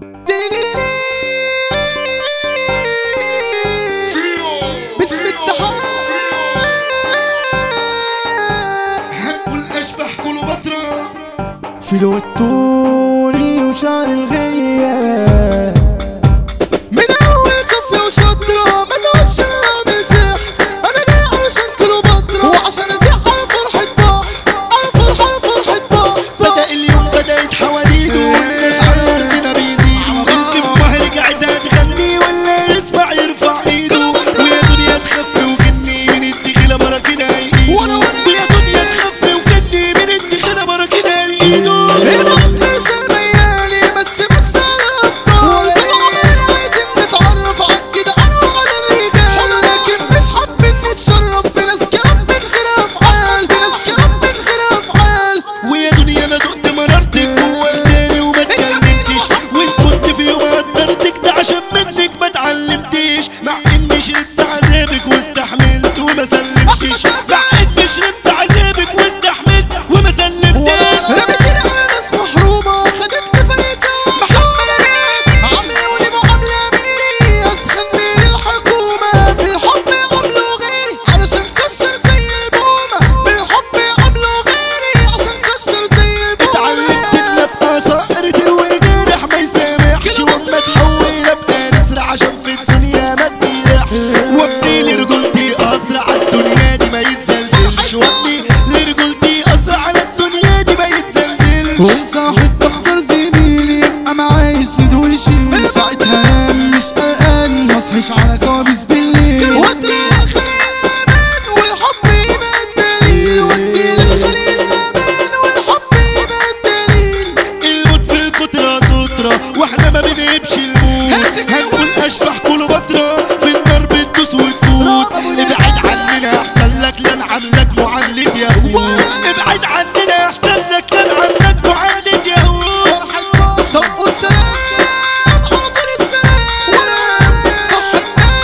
باسم التحول والاشباح كليوباترا فيلو الطولي وشعر الغياب من اول كفي وشطرة ما تقولش انا اعمل سحر انا جاي علشان كليوباترا وعشان ازيح على فرحة بحر على فرحة فرحة بحر بدأ اليوم بدأت حواديده والناس على أرضنا بيزيدوا الجمهور رجعت هتغني واللي يسمع يرفع ايده ويا دنيا تخفي وجني من الدخيلة براكين هيقيدوا وانا وانا ويا دنيا تخفي وجني من الدخيلة براكين هيقيدوا هنا بتنسى الميالي بس بس على الطول طول عمرنا عايزين نتعرف على كده انا وعلى الرجال لكن مش حابين نتشرف بناس كلام من غير افعال بناس كلام من غير افعال ويا دنيا انا دقت مرارتك جوه لساني وما اتكلمتش وان كنت في يوم قدرتك ده عشان منك ما اتعلمتش مع اني شربت عذابك واستحملت وما سلمتش مع اني شربت عذابك واستحملت وما سلمتش رميتني على ناس محرومة خدتني فريسة محملات عاملوني معاملة ميري أسخن من الحكومة بالحب عملوا غيري علشان كسر زي البومة بالحب عملوا غيري عشان كسر زي اتعلمت البومة ان ابقى صقر تروي جرح ما يسامحش واما اتحول ابقى نسر عشان في الدنيا ما تجرح وابني لرجولتي اسرع على الدنيا دي ما يتزلزلش وابني لرجولتي اسرع على الدنيا دي ما يتزلزلش وصاحب تختار زميلي يبقى معايا يسند ويشيل ساعتها انام مش قلقان مصحيش على كوابيس بالليل وادي للخليل امان والحب يبقى الدليل وادي للخليل امان والحب يبقى الدليل الموت في الكترة سترة واحنا ما بنهبش الموت هنقول اشبح كليوباترا في النار بتدوس وتفوت ابعد عننا احسن لك لا نعاملك معاملة يهود ابعد عننا احسن لك لا نعاملك معاملة يهود فرحة طب قول سلام على طول السلام صح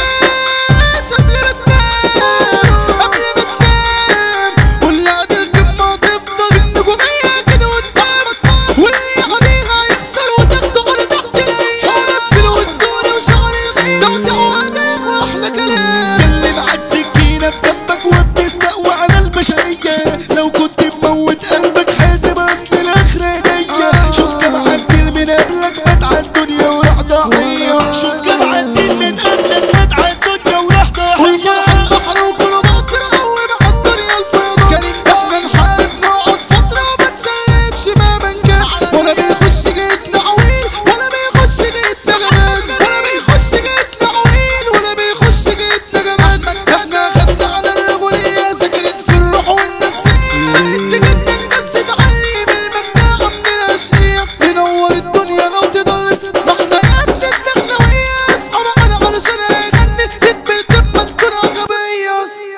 الناس قبل ما تنام قبل ما تنام واللي قاعد القمة تفضل النجومية كده قدام واللي عليها يخسر وتاخده على تحت الايام فيلو الدورة وشعر الغيب توزيع واداء واحلى كلام اللي معاك سكينة في جنبك وبتستقوى على البشرية لو كنت مموت قلبك حاسب اصل الاخرة جاية شوف كم عدل من قبلك مات على الدنيا وراح ضحية شوف كم عدل من قبلك مات على الدنيا وراح والفرحة ضحية البحر وكله بكرة قوي مع الدنيا الفيضة احنا نحارب نقعد فترة وما تسلمش ما بنجح ولا بيخش جيتنا عويل ولا بيخش جيتنا جمال ولا بيخش جيتنا عويل ولا بيخش جيتنا جمال احنا خدنا على الرجولية سكنت في الروح والنفسية تجنن الناس تتعلم المبدأ من الأشقية ينور الدنيا لو تضل ما احنا يا ابن الدخلوية اصحى معانا علشان اغني رتم القمة تكون عقبية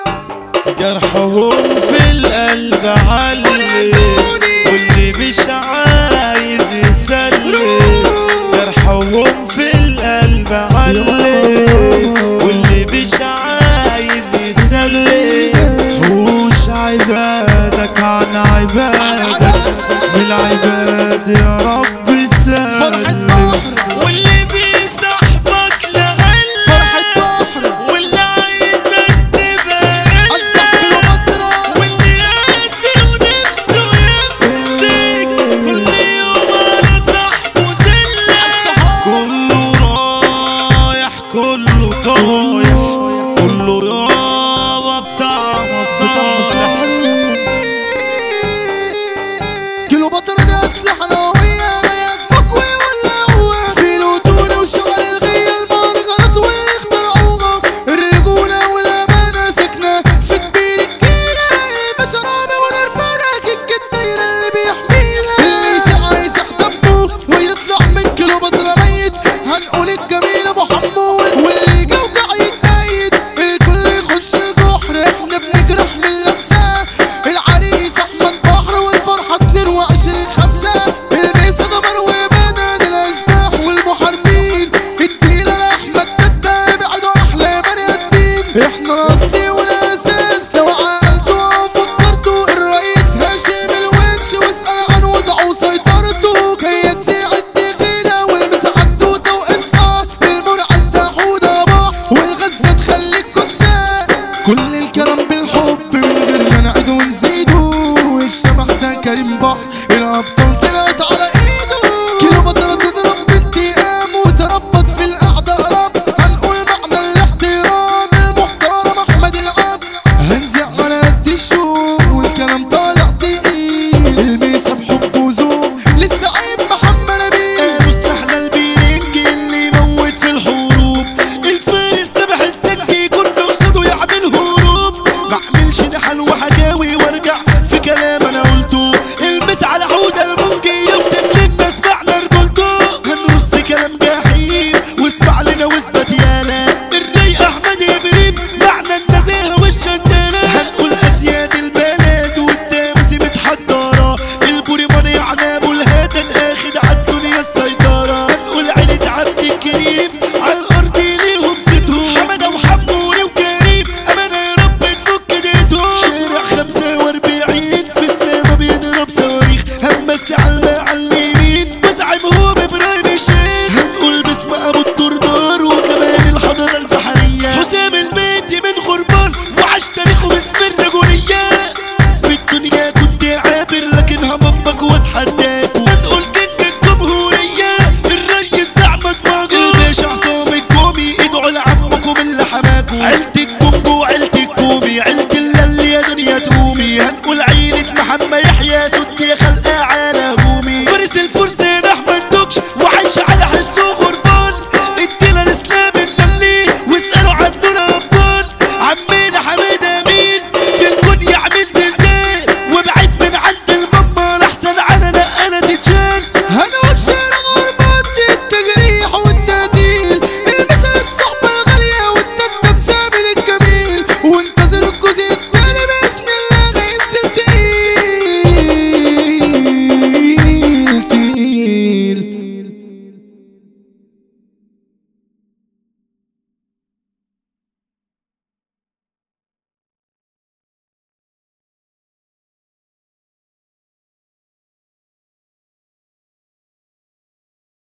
جرحهم في القلب علي واللي مش عايز يسلم جرحهم في